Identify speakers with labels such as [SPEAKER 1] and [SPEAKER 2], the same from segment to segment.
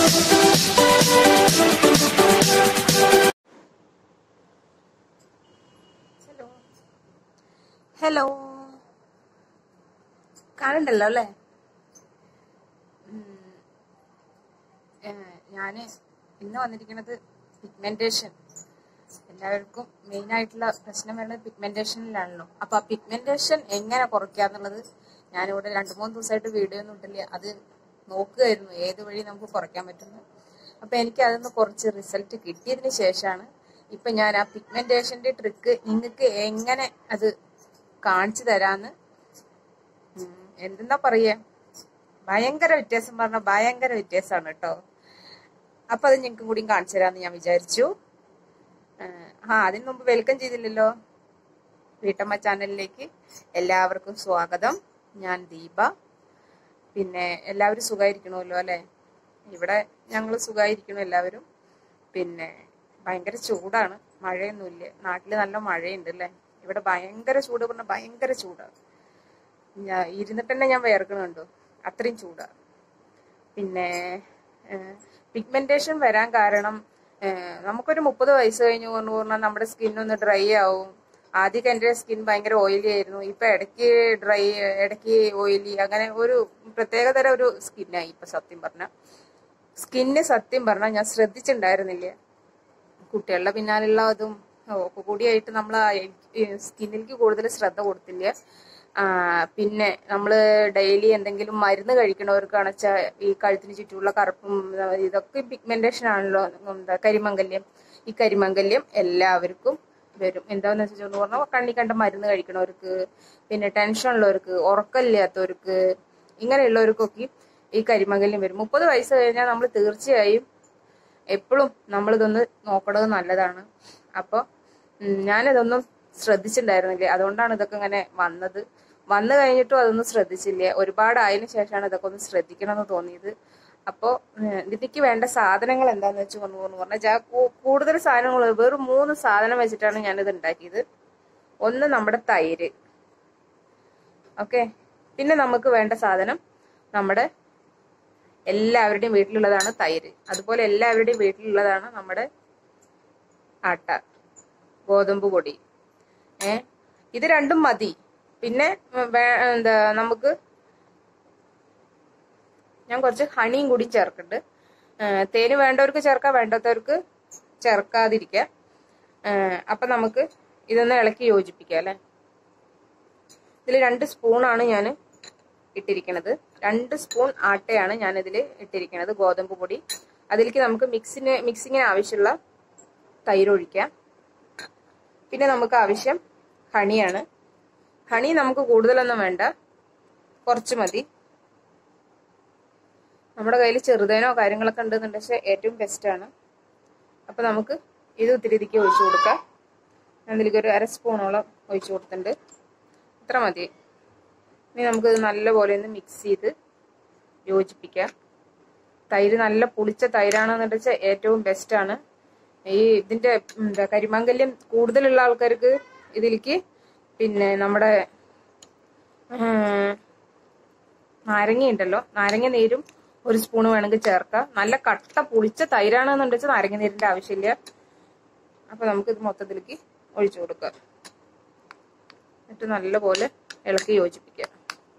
[SPEAKER 1] hello hello കാണണ്ടല്ലോ അല്ലേ ഞാൻ ഇന്ന് വന്നിരിക്കുന്നത് പിഗ്മെന്റേഷൻ എല്ലാവർക്കും മെയിൻ ആയിട്ടുള്ള പ്രശ്നം വരുന്നത് പിഗ്മെന്റേഷനിലാണല്ലോ അപ്പൊ ആ പിഗ്മെന്റേഷൻ എങ്ങനെ കുറയ്ക്കാന്നുള്ളത് ഞാനിവിടെ രണ്ടു മൂന്ന് ദിവസമായിട്ട് വീഡിയോ ഒന്നും ഇട്ടില്ല അത് നോക്കുകയായിരുന്നു ഏത് വഴി നമുക്ക് കുറയ്ക്കാൻ പറ്റുന്നു അപ്പൊ എനിക്ക് അതൊന്ന് കുറച്ച് റിസൾട്ട് കിട്ടിയതിന് ശേഷമാണ് ഇപ്പൊ ഞാൻ ആ പിഗ്മെന്റേഷന്റെ ട്രിക്ക് നിങ്ങൾക്ക് എങ്ങനെ അത് കാണിച്ചു തരാന്ന് ഉം, എന്തെന്നാ പറയാ ഭയങ്കര വ്യത്യാസം പറഞ്ഞ ഭയങ്കര വ്യത്യാസമാണ് കേട്ടോ അപ്പൊ അത് ഞങ്ങൾക്ക് കൂടി കാണിച്ചു തരാന്ന് ഞാൻ വിചാരിച്ചു ഏഹ്, ആ അതിന് മുമ്പ് വെൽക്കം ചെയ്തില്ലല്ലോ വീട്ടമ്മ ചാനലിലേക്ക് എല്ലാവർക്കും സ്വാഗതം ഞാൻ ദീപ പിന്നെ എല്ലാവരും സുഖമായിരിക്കണമല്ലോ അല്ലെ ഇവിടെ ഞങ്ങൾ സുഖമായിരിക്കണം എല്ലാവരും പിന്നെ ഭയങ്കര ചൂടാണ് മഴയൊന്നുമില്ല നാട്ടില് നല്ല മഴയുണ്ട് അല്ലേ ഇവിടെ ഭയങ്കര ചൂട് പറഞ്ഞ ഭയങ്കര ചൂടാണ് ഞാൻ ഇരുന്നിട്ട് തന്നെ ഞാൻ വേർക്കണുണ്ടോ അത്രയും ചൂടാണ് പിന്നെ പിഗ്മെന്റേഷൻ വരാൻ കാരണം ഏഹ്, നമുക്കൊരു മുപ്പത് വയസ്സ് കഴിഞ്ഞ് പറഞ്ഞു പറഞ്ഞാൽ നമ്മുടെ സ്കിൻ ഒന്ന് ഡ്രൈ ആവും ആദ്യമൊക്കെ എൻ്റെ സ്കിൻ ഭയങ്കര ഓയിലി ആയിരുന്നു ഇപ്പൊ ഇടയ്ക്ക് ഡ്രൈ ഇടയ്ക്ക് ഓയിലി അങ്ങനെ ഒരു പ്രത്യേകതര ഒരു സ്കിന്നായി ഇപ്പൊ സത്യം പറഞ്ഞ സ്കിന്ന് സത്യം പറഞ്ഞാൽ ഞാൻ ശ്രദ്ധിച്ചിട്ടുണ്ടായിരുന്നില്ല കുട്ടികളുടെ പിന്നാലുള്ള അതും ഒക്കെ കൂടിയായിട്ട് നമ്മൾ സ്കിന്നിലേക്ക് കൂടുതൽ ശ്രദ്ധ കൊടുത്തില്ല ആ, പിന്നെ നമ്മൾ ഡെയിലി എന്തെങ്കിലും മരുന്ന് കഴിക്കണവർക്കാണ് വെച്ചാൽ ഈ കഴുത്തിന് ചുറ്റുമുള്ള കറുപ്പും ആ, ഇതൊക്കെ പിഗ്മെന്റേഷൻ ആണല്ലോ എന്താ കരിമംഗല്യം ഈ കരിമംഗല്യം എല്ലാവർക്കും വരും എന്താന്ന് വെച്ചാൽ പറഞ്ഞാൽ കണ്ണി കണ്ട മരുന്ന് കഴിക്കണവർക്ക് പിന്നെ ടെൻഷൻ ഉള്ളവർക്ക് ഉറക്കമില്ലാത്തവർക്ക് ഇങ്ങനെയുള്ളവർക്കൊക്കെ ഈ കരിമംഗല്യം വരും മുപ്പത് വയസ്സ് കഴിഞ്ഞാൽ നമ്മൾ തീർച്ചയായും എപ്പോഴും നമ്മളിതൊന്ന് നോക്കണത് നല്ലതാണ് അപ്പോൾ ഞാനിതൊന്നും ശ്രദ്ധിച്ചിട്ടുണ്ടായിരുന്നില്ല അതുകൊണ്ടാണ് ഇതൊക്കെ ഇങ്ങനെ വന്നത് വന്നു കഴിഞ്ഞിട്ടും അതൊന്നും ശ്രദ്ധിച്ചില്ല ഒരുപാട് ആയതിനു ശേഷമാണ് ഇതൊക്കെ ഒന്ന് ശ്രദ്ധിക്കണം എന്ന് തോന്നിയത് അപ്പോൾ ഇതിക്ക് വേണ്ട സാധനങ്ങൾ എന്താന്ന് വെച്ച് കൊണ്ടു പോകുന്നു പറഞ്ഞാൽ കൂടുതൽ സാധനങ്ങൾ വെറും മൂന്ന് സാധനം വെച്ചിട്ടാണ് ഞാനിത് ഉണ്ടാക്കിയത് ഒന്ന് നമ്മുടെ തൈര് ഓക്കെ പിന്നെ നമുക്ക് വേണ്ട സാധനം നമ്മുടെ എല്ലാവരുടെയും വീട്ടിലുള്ളതാണ് തൈര് അതുപോലെ എല്ലാവരുടെയും വീട്ടിലുള്ളതാണ് നമ്മുടെ ആട്ട ഗോതമ്പ് പൊടി ഏ ഇത് രണ്ടും മതി പിന്നെ ഉം, വേ- എന്താ നമുക്ക് ഞാൻ കുറച്ച് ഹണിയും കൂടി ചേർക്കുന്നുണ്ട് ഏ, തേന് വേണ്ടവർക്ക് ചേർക്കാം വേണ്ടാത്തവർക്ക് ചേർക്കാതിരിക്കാം ഏ, അപ്പൊ നമുക്ക് ഇതൊന്ന് ഇളക്കി യോജിപ്പിക്കാം അല്ലെ ഇതിൽ രണ്ട് സ്പൂണാണ് ഞാൻ ഇട്ടിരിക്കുന്നത് രണ്ട് സ്പൂൺ ആട്ടയാണ് ഞാൻ ഇതിൽ ഇട്ടിരിക്കുന്നത് ഗോതമ്പ് പൊടി അതിലേക്ക് നമുക്ക് മിക്സിന് മിക്സിങ്ങിന് ആവശ്യമുള്ള തൈര് ഒഴിക്കാം പിന്നെ നമുക്ക് ആവശ്യം ഹണിയാണ് ഹണി നമുക്ക് കൂടുതലൊന്നും വേണ്ട കുറച്ച് മതി നമ്മുടെ കയ്യിൽ ചെറുതേനോ കാര്യങ്ങളൊക്കെ ഉണ്ടെന്നുണ്ട് പക്ഷെ ഏറ്റവും ബെസ്റ്റ് ആണ് അപ്പൊ നമുക്ക് ഇത് ഒത്തിരി ഇതിക്ക് ഒഴിച്ചു കൊടുക്കാം ഞാൻ ഇതിലേക്ക് ഒരു അര സ്പൂണോളം ഒഴിച്ചു കൊടുത്തിട്ടുണ്ട് ഇത്ര മതി ഇനി നമുക്ക് ഇത് നല്ലപോലെ ഒന്ന് മിക്സ് ചെയ്ത് യോജിപ്പിക്കാം തൈര് നല്ല പുളിച്ച തൈരാണെന്ന് വെച്ചാൽ ഏറ്റവും ബെസ്റ്റ് ആണ് ഈ ഇതിന്റെ എന്താ കരിമംഗല്യം കൂടുതലുള്ള ആൾക്കാർക്ക് ഇതിലേക്ക് പിന്നെ നമ്മുടെ നാരങ്ങ ഉണ്ടല്ലോ നാരങ്ങ നീരും ഒരു സ്പൂൺ വേണമെങ്കിൽ ചേർക്കാം നല്ല കട്ട പുളിച്ച തൈരാണെന്ന് വെച്ചാൽ നാരങ്ങ നീരിന്റെ ആവശ്യമില്ല അപ്പൊ നമുക്ക് ഇത് മൊത്തത്തിലേക്ക് ഒഴിച്ചു കൊടുക്കാം എന്നിട്ട് നല്ലപോലെ ഇളക്കി യോജിപ്പിക്കാം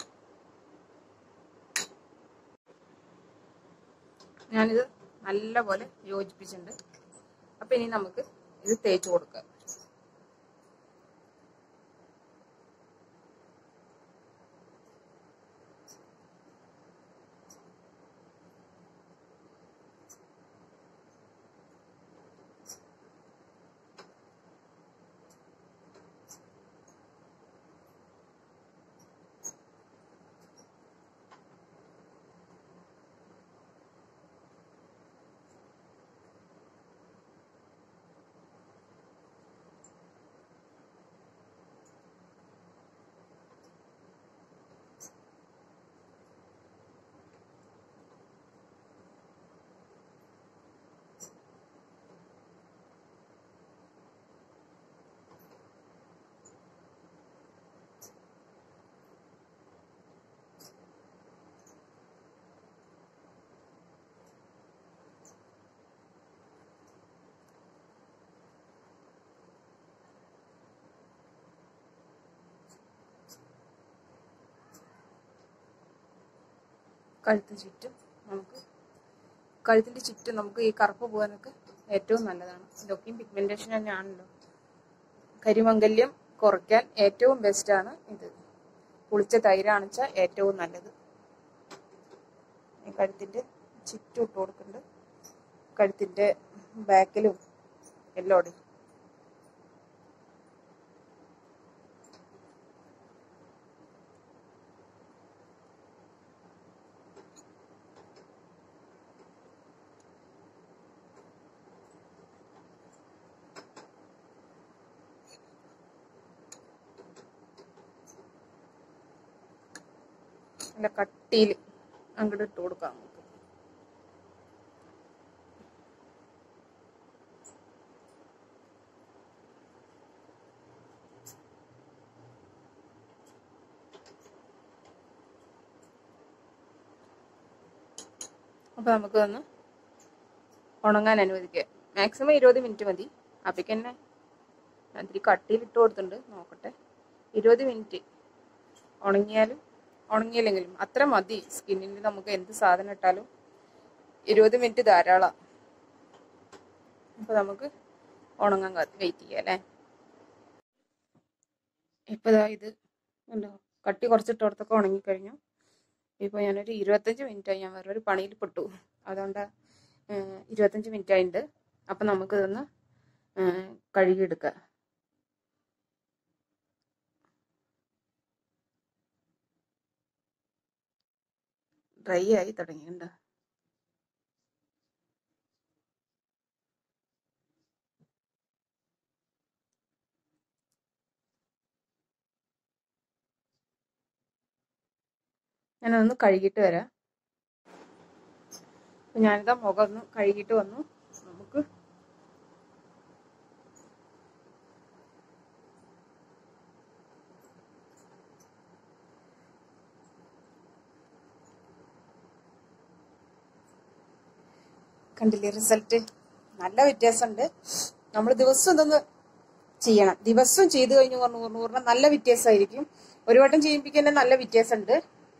[SPEAKER 1] ഞാനിത് നല്ലപോലെ യോജിപ്പിച്ചിട്ടുണ്ട് അപ്പൊ ഇനി നമുക്ക് ഇത് തേച്ച് കൊടുക്കാം കഴുത്തിന് ചുറ്റും നമുക്ക് കഴുത്തിന്റെ ചുറ്റും നമുക്ക് ഈ കറുപ്പ് പോകാനൊക്കെ ഏറ്റവും നല്ലതാണ് ഇതൊക്കെയും പിഗ്മെന്റേഷൻ തന്നെയാണല്ലോ കരിമംഗല്യം കുറയ്ക്കാൻ ഏറ്റവും ബെസ്റ്റാണ് ഇത് പുളിച്ച തൈരാണ് വെച്ചാൽ ഏറ്റവും നല്ലത് ഈ കഴുത്തിന്റെ ചുറ്റും ഇട്ട് കൊടുക്കുന്നുണ്ട് കഴുത്തിന്റെ ബാക്കിലും എല്ലാവിടെയും നല്ല കട്ടിയിൽ അങ്ങോട്ട് ഇട്ട് കൊടുക്കാം നമുക്ക് അപ്പൊ നമുക്ക് ഒന്ന് ഉണങ്ങാൻ അനുവദിക്കുക മാക്സിമം ഇരുപത് മിനിറ്റ് മതി അപ്പേക്ക് തന്നെ ഞാൻ ഇത്തിരി കട്ടിയിൽ ഇട്ട് കൊടുത്തിട്ടുണ്ട് നോക്കട്ടെ ഇരുപത് മിനിറ്റ് ഉണങ്ങിയാലും ഉണങ്ങിയില്ലെങ്കിലും അത്ര മതി സ്കിന്നിന് നമുക്ക് എന്ത് സാധനം ഇട്ടാലും ഇരുപത് മിനിറ്റ് ധാരാളം അപ്പൊ നമുക്ക് ഉണങ്ങാൻ വെയിറ്റ് ചെയ്യാം അല്ലേ ഇപ്പൊ ദാ ഇത് ഉണ്ടോ കട്ടി കുറച്ചിട്ട് കൊടുത്തൊക്കെ ഉണങ്ങിക്കഴിഞ്ഞു ഇപ്പൊ ഞാനൊരു ഇരുപത്തഞ്ച് മിനിറ്റ് ആയി ഞാൻ വേറെ ഒരു പണിയിൽ പെട്ടു അതുകൊണ്ട് ഏഹ്, ഇരുപത്തഞ്ച് മിനിറ്റ് ആയിട്ടുണ്ട് അപ്പൊ നമുക്ക് ഇതൊന്ന് ഏഹ്, കഴുകിയെടുക്കാം ഡ്രൈ ആയി തുടങ്ങിയിട്ടുണ്ട് ഞാനൊന്ന് കഴുകിയിട്ട് വരാം അപ്പൊ ഞാനിതാ മുഖം ഒന്ന് കഴുകിയിട്ട് വന്നു നമുക്ക് കണ്ടില്ലേ റിസൾട്ട് നല്ല വ്യത്യാസമുണ്ട് നമ്മൾ ദിവസം ഇതൊന്ന് ചെയ്യണം ദിവസവും ചെയ്തു കഴിഞ്ഞ് പറഞ്ഞു പറഞ്ഞു പറഞ്ഞാൽ നല്ല വ്യത്യാസമായിരിക്കും ഒരു വട്ടം ചെയ്യിപ്പിക്കാൻ തന്നെ നല്ല വ്യത്യാസമുണ്ട്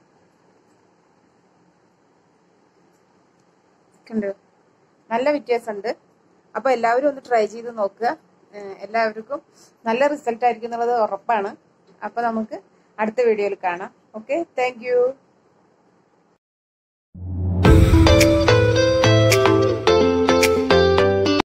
[SPEAKER 1] കണ്ടോ നല്ല വ്യത്യാസമുണ്ട് അപ്പൊ എല്ലാവരും ഒന്ന് ട്രൈ ചെയ്ത് നോക്കുക ഏഹ് എല്ലാവർക്കും നല്ല റിസൾട്ട് ആയിരിക്കും എന്നുള്ളത് ഉറപ്പാണ് അപ്പൊ നമുക്ക് അടുത്ത വീഡിയോയിൽ കാണാം ഓക്കെ താങ്ക്